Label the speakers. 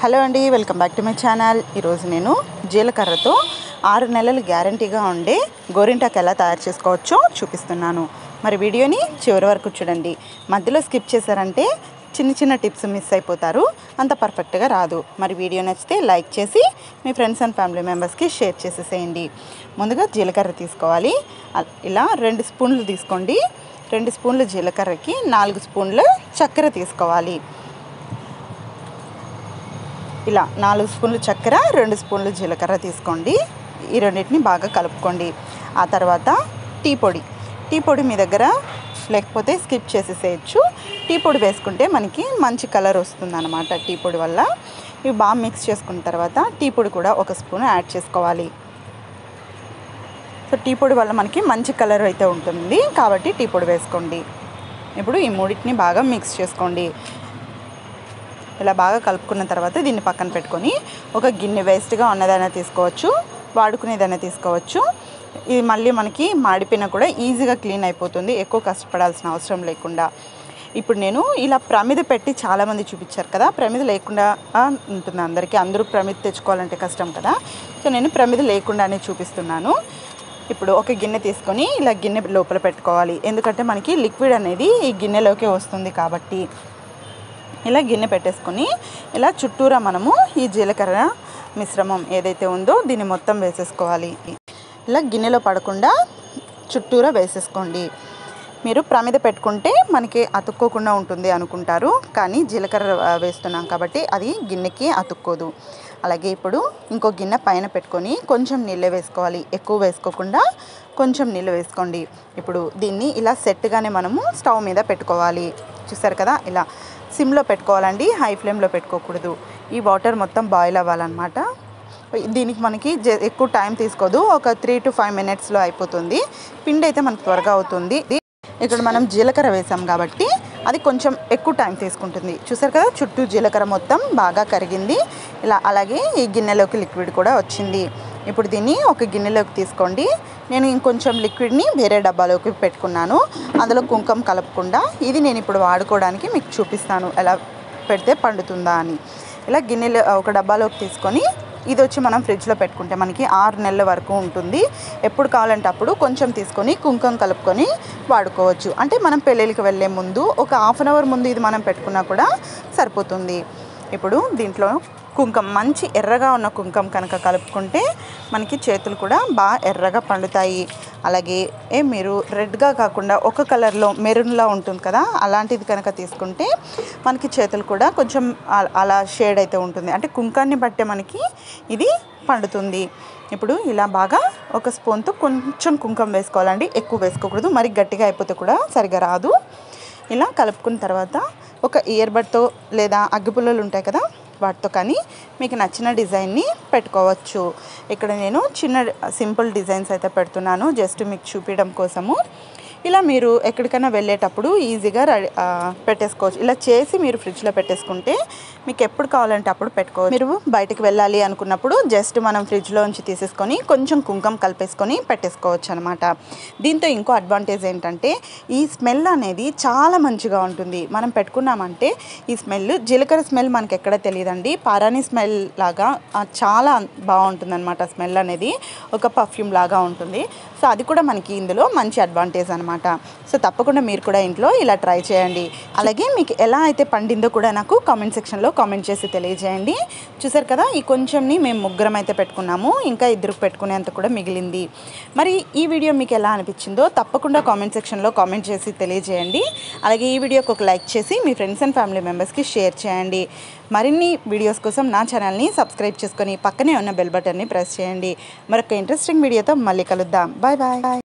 Speaker 1: hello అండి welcome back to my channel ఈరోజు నేను జీలకర్రతో ఆరు నెలలు గ్యారంటీగా ఉండే గోరింటాకు ఎలా తయారు చేసుకోవచ్చో చూపిస్తున్నాను మరి వీడియోని చివరి వరకు చూడండి మధ్యలో స్కిప్ చేశారంటే చిన్న చిన్న టిప్స్ మిస్ అయిపోతారు అంత పర్ఫెక్ట్గా రాదు మరి వీడియో నచ్చితే లైక్ చేసి మీ ఫ్రెండ్స్ అండ్ ఫ్యామిలీ మెంబర్స్కి షేర్ చేసేసేయండి ముందుగా జీలకర్ర తీసుకోవాలి అ- ఇలా రెండు స్పూన్లు తీసుకోండి రెండు స్పూన్ల జీలకర్రకి నాలుగు స్పూన్ల చక్కెర తీసుకోవాలి ఇలా నాలుగు స్పూన్లు చక్కెర రెండు స్పూన్లు జీలకర్ర తీసుకోండి ఈ రెండింటిని బాగా కలుపుకోండి ఆ తర్వాత టీ పొడి టీ పొడి మీ దగ్గర లేకపోతే స్కిప్ చేసేసేయచ్చు టీ పొడి వేసుకుంటే మనకి మంచి కలర్ వస్తుంది అనమాట టీ పొడి వల్ల ఇవి బాగా మిక్స్ చేసుకున్న తర్వాత టీ పొడి కూడా ఒక స్పూన్ యాడ్ చేసుకోవాలి సో టీ పొడి వల్ల మనకి మంచి కలర్ అయితే ఉంటుంది కాబట్టి టీ పొడి వేసుకోండి ఇప్పుడు ఈ మూడింటిని బాగా మిక్స్ చేసుకోండి ఇలా బాగా కలుపుకున్న తర్వాత దీన్ని పక్కన పెట్టుకొని ఒక గిన్నె వేస్ట్గా ఉన్నదైనా తీసుకోవచ్చు వాడుకునేదైనా తీసుకోవచ్చు ఇది మళ్ళీ మనకి మాడిపోయినా కూడా ఈజీగా క్లీన్ అయిపోతుంది ఎక్కువ కష్టపడాల్సిన అవసరం లేకుండా ఇప్పుడు నేను ఇలా ప్రమిద పెట్టి చాలామంది చూపించారు కదా ప్రమిద లేకుండా ఆ, ఉంటుంది అందరికీ అందరూ ప్రమిద తెచ్చుకోవాలంటే కష్టం కదా సో నేను ప్రమిద లేకుండానే చూపిస్తున్నాను ఇప్పుడు ఒక గిన్నె తీసుకొని ఇలా గిన్నె లోపల పెట్టుకోవాలి ఎందుకంటే మనకి లిక్విడ్ అనేది ఈ గిన్నెలోకి వస్తుంది కాబట్టి ఇలా గిన్నె పెట్టేసుకొని ఇలా చుట్టూరా మనము ఈ జీలకర్ర మిశ్రమం ఏదైతే ఉందో దీన్ని మొత్తం వేసేసుకోవాలి ఇలా గిన్నెలో పడకుండా చుట్టూరా వేసేసుకోండి మీరు ప్రమిద పెట్టుకుంటే మనకి అతుక్కోకుండా ఉంటుంది అనుకుంటారు కానీ జీలకర్ర ఆ, వేస్తున్నాం కాబట్టి అది గిన్నెకి అతుక్కోదు అలాగే ఇప్పుడు ఇంకో గిన్నె పైన పెట్టుకొని కొంచెం నీళ్ళు వేసుకోవాలి ఎక్కువ వేసుకోకుండా కొంచెం నీళ్ళు వేసుకోండి ఇప్పుడు దీన్ని ఇలా సెట్గానే మనము స్టవ్ మీద పెట్టుకోవాలి చూసారు కదా ఇలా సిమ్లో పెట్టుకోవాలండి హై ఫ్లేమ్లో పెట్టుకోకూడదు ఈ వాటర్ మొత్తం బాయిల్ అవ్వాలన్నమాట దీనికి మనకి జ- ఎక్కువ టైం తీసుకోదు ఒక త్రీ టు ఫైవ్ మినిట్స్లో అయిపోతుంది పిండి అయితే మనకు త్వరగా అవుతుంది ఇక్కడ మనం జీలకర్ర వేసాం కాబట్టి అది కొంచెం ఎక్కువ టైం తీసుకుంటుంది చూసారు కదా చుట్టూ జీలకర్ర మొత్తం బాగా కరిగింది ఇలా అలాగే ఈ గిన్నెలోకి లిక్విడ్ కూడా వచ్చింది ఇప్పుడు దీన్ని ఒక గిన్నెలోకి తీసుకోండి నేను ఇంకొంచెం లిక్విడ్ని వేరే డబ్బాలోకి పెట్టుకున్నాను అందులో కుంకుమ కలపకుండా ఇది నేను ఇప్పుడు వాడుకోవడానికి మీకు చూపిస్తాను ఎలా పెడితే పండుతుందా అని ఇలా గిన్నెలో ఒక డబ్బాలోకి తీసుకొని ఇది వచ్చి మనం ఫ్రిడ్జ్లో పెట్టుకుంటే మనకి ఆరు నెలల వరకు ఉంటుంది ఎప్పుడు కావాలంటే అప్పుడు కొంచెం తీసుకొని కుంకుమ కలుపుకొని వాడుకోవచ్చు అంటే మనం పెళ్ళిళ్ళకి వెళ్ళే ముందు ఒక హాఫ్ అన్ అవర్ ముందు ఇది మనం పెట్టుకున్నా కూడా సరిపోతుంది ఇప్పుడు దీంట్లో కుంకుమ మంచి ఎర్రగా ఉన్న కుంకుమ కనుక కలుపుకుంటే మనకి చేతులు కూడా బాగా ఎర్రగా పండుతాయి అలాగే ఏ మీరు రెడ్గా కాకుండా ఒక కలర్లో మెరూన్లా ఉంటుంది కదా అలాంటిది కనుక తీసుకుంటే మనకి చేతులు కూడా కొంచెం అ- అలా షేడ్ అయితే ఉంటుంది అంటే కుంకాన్ని బట్టే మనకి ఇది పండుతుంది ఇప్పుడు ఇలా బాగా ఒక స్పూన్తో కొంచెం కుంకుమ వేసుకోవాలండి ఎక్కువ వేసుకోకూడదు మరి గట్టిగా అయిపోతే కూడా సరిగా రాదు ఇలా కలుపుకున్న తర్వాత ఒక ఇయర్ బడ్తో లేదా అగ్గిపుల్లలు ఉంటాయి కదా వాటితో కానీ మీకు నచ్చిన డిజైన్ని పెట్టుకోవచ్చు ఇక్కడ నేను చిన్న సింపుల్ డిజైన్స్ అయితే పెడుతున్నాను జస్ట్ మీకు చూపించడం కోసము ఇలా మీరు ఎక్కడికైనా వెళ్ళేటప్పుడు ఈజీగా రెడీ ఆ, పెట్టేసుకోవచ్చు ఇలా చేసి మీరు ఫ్రిడ్జ్లో పెట్టేసుకుంటే మీకు ఎప్పుడు కావాలంటే అప్పుడు పెట్టుకోవచ్చు మీరు బయటకు వెళ్ళాలి అనుకున్నప్పుడు జస్ట్ మనం ఫ్రిడ్జ్లో నుంచి తీసేసుకొని కొంచెం కుంకుమ కలిపేసుకొని పెట్టేసుకోవచ్చు అనమాట దీంతో ఇంకో అడ్వాంటేజ్ ఏంటంటే ఈ స్మెల్ అనేది చాలా మంచిగా ఉంటుంది మనం పెట్టుకున్నామంటే ఈ స్మెల్ జీలకర్ర స్మెల్ మనకి ఎక్కడ తెలియదండి పారాని స్మెల్ లాగా ఆ, చాలా బాగుంటుంది అనమాట స్మెల్ అనేది ఒక పర్ఫ్యూమ్ లాగా ఉంటుంది సో అది కూడా మనకి ఇందులో మంచి అడ్వాంటేజ్ అనమాట సో తప్పకుండా మీరు కూడా ఇంట్లో ఇలా ట్రై చేయండి అలాగే మీకు ఎలా అయితే పండిందో కూడా నాకు కామెంట్ సెక్షన్లో కామెంట్ చేసి తెలియజేయండి చూసారు కదా ఈ కొంచెంని మేము ముగ్గురం అయితే పెట్టుకున్నాము ఇంకా ఇద్దరు పెట్టుకునేంత కూడా మిగిలింది మరి ఈ వీడియో మీకు ఎలా అనిపించిందో తప్పకుండా కామెంట్ సెక్షన్లో కామెంట్ చేసి తెలియజేయండి అలాగే ఈ వీడియోకి ఒక లైక్ చేసి మీ ఫ్రెండ్స్ అండ్ ఫ్యామిలీ మెంబర్స్కి షేర్ చేయండి మరిన్ని వీడియోస్ కోసం నా ఛానల్ని సబ్స్క్రైబ్ చేసుకొని పక్కనే ఉన్న బెల్ బటన్ని ప్రెస్ చేయండి మరొక ఇంట్రెస్టింగ్ వీడియోతో మళ్ళీ కలుద్దాం బాయ్ బాయ్